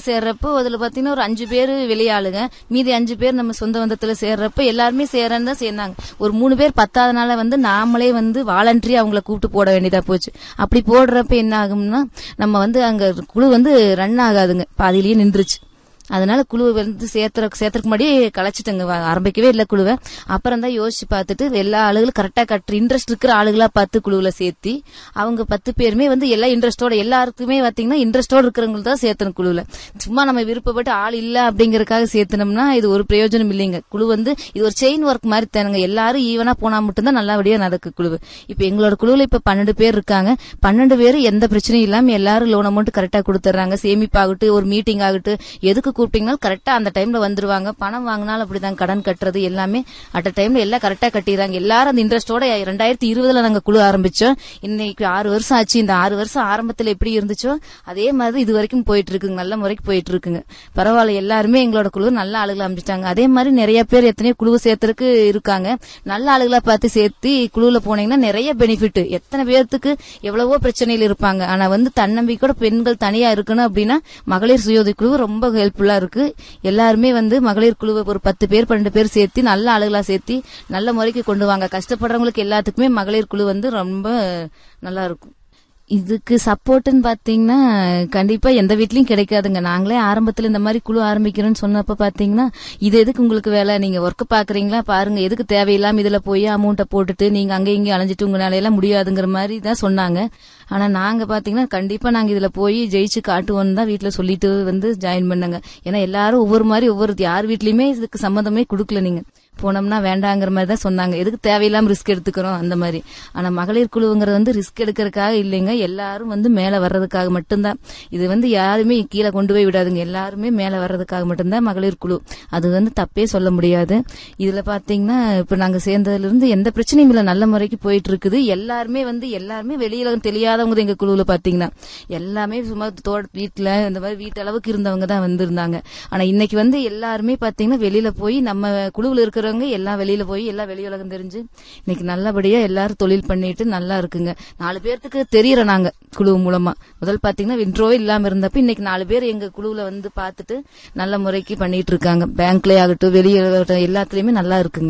சேர்றப்போ அதுல பாத்தீங்கன்னா ஒரு அஞ்சு பேர் வெளியாளுங்க மீதி அஞ்சு பேர் நம்ம சொந்த பந்தத்துல சேர்றப்ப எல்லாருமே சேரன்னு தான் சேர்ந்தாங்க ஒரு மூணு பேர் பத்தாதனால வந்து நாமளே வந்து வாலண்டரி அவங்கள கூப்பிட்டு போட வேண்டியதா போச்சு அப்படி போடுறப்ப என்ன ஆகும்னா நம்ம வந்து அங்க குழு வந்து ரன் ஆகாதுங்க பாதியிலேயே நின்றுச்சு அதனால குழு வந்து சேர்த்துற சேர்த்துறதுக்கு முன்னாடி கலைச்சிட்டங்க வ- ஆரம்பிக்கவே இல்லை குழுவை அப்புறம் தான் யோசிச்சு பார்த்துட்டு எல்லா ஆளுகளும் கரெக்டா கட்டுற இன்ட்ரெஸ்ட் இருக்கிற ஆளுகளா பார்த்து குழுவுல சேர்த்தி அவங்க பத்து பேருமே வந்து எல்லா இன்ட்ரெஸ்டோட எல்லாருக்குமே பாத்தீங்கன்னா இன்ட்ரெஸ்டோட இருக்கிறவங்க தான் சேர்த்தணும் குழுவுல சும்மா நம்ம விருப்பப்பட்டு ஆள் இல்ல அப்படிங்கறதுக்காக சேர்த்தனோம்னா இது ஒரு பிரயோஜனம் இல்லைங்க குழு வந்து இது ஒரு செயின் ஒர்க் மாதிரி தானுங்க எல்லாரும் ஈவனா போனா மட்டும்தான் நல்லபடியா நடக்கு குழு இப்ப எங்களோட குழுவுல இப்ப பன்னெண்டு பேர் இருக்காங்க பன்னெண்டு பேர் எந்த பிரச்சனையும் இல்லாம எல்லாரும் லோன் அமௌண்ட் கரெக்டா கொடுத்துறாங்க சேமிப்பாகட்டும் ஒரு மீட்டிங் ஆகட்டும் எதுக்கு கூப்பிட்டீங்கனாலும் கரெக்டா அந்த டைம்ல வந்துருவாங்க பணம் வாங்கினாலும் அப்படிதான் கடன் கட்டுறது எல்லாமே அட் டைம்ல எல்லாம் கரெக்டா கட்டிடுறாங்க எல்லாரும் அந்த இன்ட்ரெஸ்டோட ரெண்டாயிரத்தி இருபதுல நாங்க குழு ஆரம்பிச்சோம் இன்னைக்கு ஆறு வருஷம் ஆச்சு இந்த ஆறு வருஷம் ஆரம்பத்துல எப்படி இருந்துச்சோ அதே மாதிரி இது வரைக்கும் போயிட்டு இருக்குங்க நல்ல முறைக்கு போயிட்டு இருக்குங்க பரவாயில்ல எல்லாருமே எங்களோட குழு நல்ல ஆளுகளை அமைச்சிட்டாங்க அதே மாதிரி நிறைய பேர் எத்தனையோ குழுவை சேர்த்துறதுக்கு இருக்காங்க நல்ல ஆளுகளா பார்த்து சேர்த்து குழுவுல போனீங்கன்னா நிறைய பெனிஃபிட் எத்தனை பேர்த்துக்கு எவ்வளவோ பிரச்சனைகள் இருப்பாங்க ஆனா வந்து தன்னம்பிக்கையோட பெண்கள் தனியா இருக்கணும் அப்படின்னா மகளிர் சுயோதவி குழு ரொம்ப ஹெல்ப்ஃபுல்லா இருக்கு எல்லாருமே வந்து மகளிர் குழுவை ஒரு பத்து பேர் பன்னெண்டு பேர் சேர்த்து நல்ல ஆளுகளா சேர்த்து நல்ல முறைக்கு கொண்டு வாங்க கஷ்டப்படுறவங்களுக்கு எல்லாத்துக்குமே மகளிர் குழு வந்து ரொம்ப நல்லா இருக்கும் இதுக்கு சப்போர்ட்னு பாத்தீங்கன்னா கண்டிப்பா எந்த வீட்லயும் கிடைக்காதுங்க நாங்களே ஆரம்பத்துல இந்த மாதிரி குழு ஆரம்பிக்கிறோம்னு சொன்னப்ப பாத்தீங்கன்னா இது எதுக்கு உங்களுக்கு வேலை நீங்க ஒர்க் பாக்குறீங்களா பாருங்க எதுக்கு தேவையில்லாம இதுல போய் அமௌண்ட்டை போட்டுட்டு நீங்க அங்க இங்க அலைஞ்சிட்டு உங்களால எல்லாம் முடியாதுங்கிற மாதிரி தான் சொன்னாங்க ஆனா நாங்க பாத்தீங்கன்னா கண்டிப்பா நாங்க இதுல போய் ஜெயிச்சு காட்டுவோம்னு தான் வீட்டுல சொல்லிட்டு வந்து ஜாயின் பண்ணாங்க ஏன்னா எல்லாரும் ஒவ்வொரு மாதிரி ஒவ்வொரு யார் வீட்லயுமே இதுக்கு சம்மந்தமே கொடுக்கல நீங்க போனோம்னா வேண்டாங்கிற மாதிரி தான் சொன்னாங்க எதுக்கு தேவையில்லாம ரிஸ்க் எடுத்துக்கிறோம் அந்த மாதிரி ஆனா மகளிர் குழுவுங்கிறது வந்து ரிஸ்க் எடுக்கிறதுக்காக இல்லைங்க எல்லாரும் வந்து மேல வர்றதுக்காக மட்டும்தான் இது வந்து யாருமே கீழே கொண்டு போய் விடாதுங்க எல்லாருமே மேல வர்றதுக்காக மட்டும்தான் மகளிர் குழு அது வந்து தப்பே சொல்ல முடியாது இதுல பாத்தீங்கன்னா இப்ப நாங்க சேர்ந்ததுல இருந்து எந்த பிரச்சனையும் இல்ல நல்ல முறைக்கு போயிட்டு இருக்குது எல்லாருமே வந்து எல்லாருமே வெளியில தெரியாதவங்க தான் எங்க குழுவுல பாத்தீங்கன்னா எல்லாமே சும்மா தோட்ட வீட்டுல இந்த மாதிரி வீட்டு அளவுக்கு இருந்தவங்க தான் வந்திருந்தாங்க ஆனா இன்னைக்கு வந்து எல்லாருமே பாத்தீங்கன்னா வெளியில போய் நம்ம குழுவுல இருக்கிறவங்க எல்லாம் வெளியில போய் எல்லாம் வெளி உலகம் தெரிஞ்சு இன்னைக்கு நல்லபடியா எல்லாரும் தொழில் பண்ணிட்டு நல்லா இருக்குங்க நாலு பேர்த்துக்கு தெரியறோம் நாங்க குழு மூலமா முதல் பாத்தீங்கன்னா இன்ட்ரோவே இல்லாம இருந்தப்ப இன்னைக்கு நாலு பேர் எங்க குழுவுல வந்து பார்த்துட்டு நல்ல முறைக்கு பண்ணிட்டு இருக்காங்க பேங்க்ல ஆகட்டும் வெளியே ஆகட்டும் எல்லாத்துலயுமே நல்லா இருக்குங்க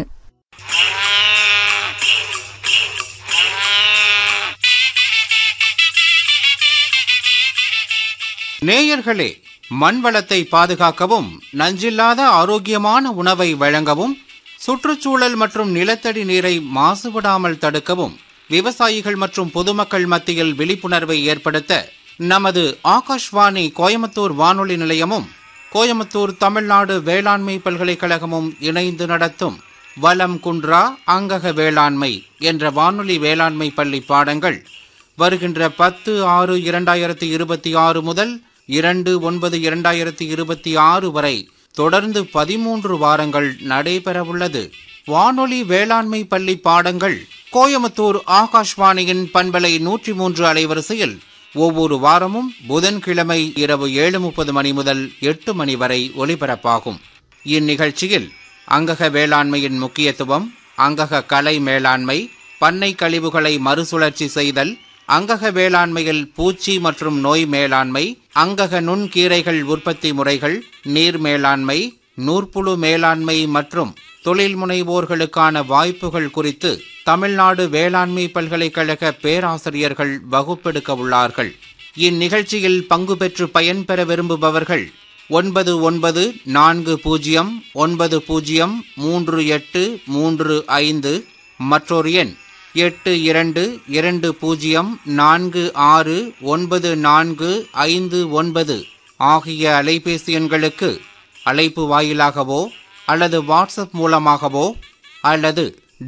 நேயர்களே மண் வளத்தை பாதுகாக்கவும் நஞ்சில்லாத ஆரோக்கியமான உணவை வழங்கவும் சுற்றுச்சூழல் மற்றும் நிலத்தடி நீரை மாசுபடாமல் தடுக்கவும் விவசாயிகள் மற்றும் பொதுமக்கள் மத்தியில் விழிப்புணர்வை ஏற்படுத்த நமது ஆகாஷ்வாணி கோயம்புத்தூர் வானொலி நிலையமும் கோயம்புத்தூர் தமிழ்நாடு வேளாண்மை பல்கலைக்கழகமும் இணைந்து நடத்தும் வலம் குன்றா அங்கக வேளாண்மை என்ற வானொலி வேளாண்மை பள்ளி பாடங்கள் வருகின்ற பத்து ஆறு இரண்டாயிரத்தி இருபத்தி ஆறு முதல் இரண்டு ஒன்பது இரண்டாயிரத்தி இருபத்தி ஆறு வரை தொடர்ந்து பதிமூன்று வாரங்கள் நடைபெறவுள்ளது வானொலி வேளாண்மை பள்ளி பாடங்கள் கோயமுத்தூர் ஆகாஷ்வாணியின் பண்பலை நூற்றி மூன்று அலைவரிசையில் ஒவ்வொரு வாரமும் புதன்கிழமை இரவு ஏழு முப்பது மணி முதல் எட்டு மணி வரை ஒலிபரப்பாகும் இந்நிகழ்ச்சியில் அங்கக வேளாண்மையின் முக்கியத்துவம் அங்கக கலை மேலாண்மை பண்ணை கழிவுகளை மறுசுழற்சி செய்தல் அங்கக வேளாண்மையில் பூச்சி மற்றும் நோய் மேலாண்மை அங்கக நுண்கீரைகள் உற்பத்தி முறைகள் நீர் மேலாண்மை நூற்புழு மேலாண்மை மற்றும் தொழில் முனைவோர்களுக்கான வாய்ப்புகள் குறித்து தமிழ்நாடு வேளாண்மை பல்கலைக்கழக பேராசிரியர்கள் வகுப்பெடுக்க உள்ளார்கள் இந்நிகழ்ச்சியில் பங்கு பெற்று பயன்பெற விரும்புபவர்கள் ஒன்பது ஒன்பது நான்கு பூஜ்ஜியம் ஒன்பது பூஜ்ஜியம் மூன்று எட்டு மூன்று ஐந்து மற்றொரு எண் எட்டு இரண்டு இரண்டு பூஜ்ஜியம் நான்கு ஆறு ஒன்பது நான்கு ஐந்து ஒன்பது ஆகிய அலைபேசி எண்களுக்கு அழைப்பு வாயிலாகவோ அல்லது வாட்ஸ்அப் மூலமாகவோ அல்லது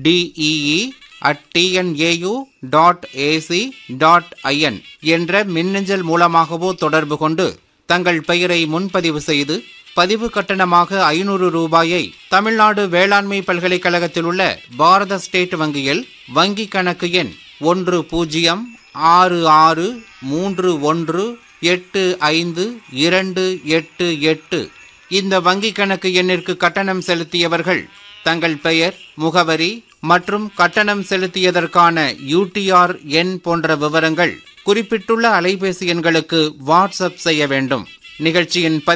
DEE at TNAU dot AC dot IN என்ற மின்னஞ்சல் மூலமாகவோ தொடர்பு கொண்டு தங்கள் பெயரை முன்பதிவு செய்து பதிவு கட்டணமாக ஐநூறு ரூபாயை தமிழ்நாடு வேளாண்மை பல்கலைக்கழகத்தில் உள்ள பாரத ஸ்டேட் வங்கியில் வங்கி கணக்கு எண் ஒன்று பூஜ்ஜியம் ஆறு ஆறு மூன்று ஒன்று எட்டு ஐந்து இரண்டு எட்டு எட்டு இந்த வங்கி கணக்கு எண்ணிற்கு கட்டணம் செலுத்தியவர்கள் தங்கள் பெயர் முகவரி மற்றும் கட்டணம் செலுத்தியதற்கான யூடிஆர் எண் போன்ற விவரங்கள் குறிப்பிட்டுள்ள அலைபேசி எண்களுக்கு வாட்ஸ்அப் செய்ய வேண்டும் நிகழ்ச்சியின்